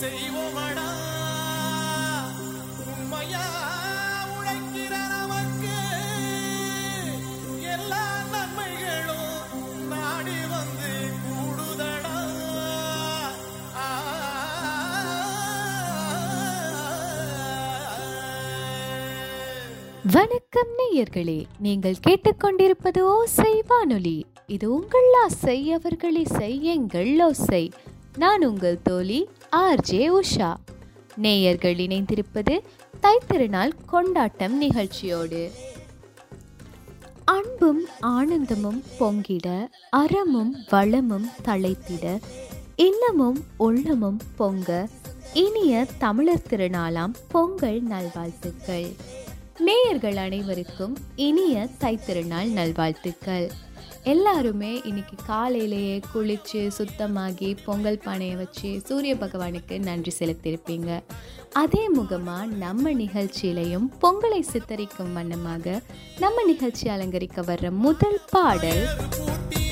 செய்வோமடா உண்மையா உழைக்கிற நமக்கு எல்லா நன்மைகளும் நாடி வந்து கூடுதடா வணக்கம் நேயர்களே நீங்கள் கேட்டுக்கொண்டிருப்பது ஓசை வானொலி இது உங்கள் ஆசை அவர்களே எங்கள் ஓசை நான் உங்கள் தோழி ஆர்ஜே உஷா நேயர்கள் இணைந்திருப்பது தைத்திருநாள் கொண்டாட்டம் நிகழ்ச்சியோடு அன்பும் ஆனந்தமும் பொங்கிட அறமும் வளமும் தழைத்திட இல்லமும் உள்ளமும் பொங்க இனிய தமிழர் திருநாளாம் பொங்கல் நல்வாழ்த்துக்கள் நேயர்கள் அனைவருக்கும் இனிய தைத்திருநாள் நல்வாழ்த்துக்கள் எல்லாருமே இன்னைக்கு காலையிலேயே குளிச்சு சுத்தமாகி பொங்கல் பானையை வச்சு சூரிய பகவானுக்கு நன்றி செலுத்தியிருப்பீங்க அதே முகமாக நம்ம நிகழ்ச்சியிலையும் பொங்கலை சித்தரிக்கும் வண்ணமாக நம்ம நிகழ்ச்சி அலங்கரிக்க வர்ற முதல் பாடல் பூட்டி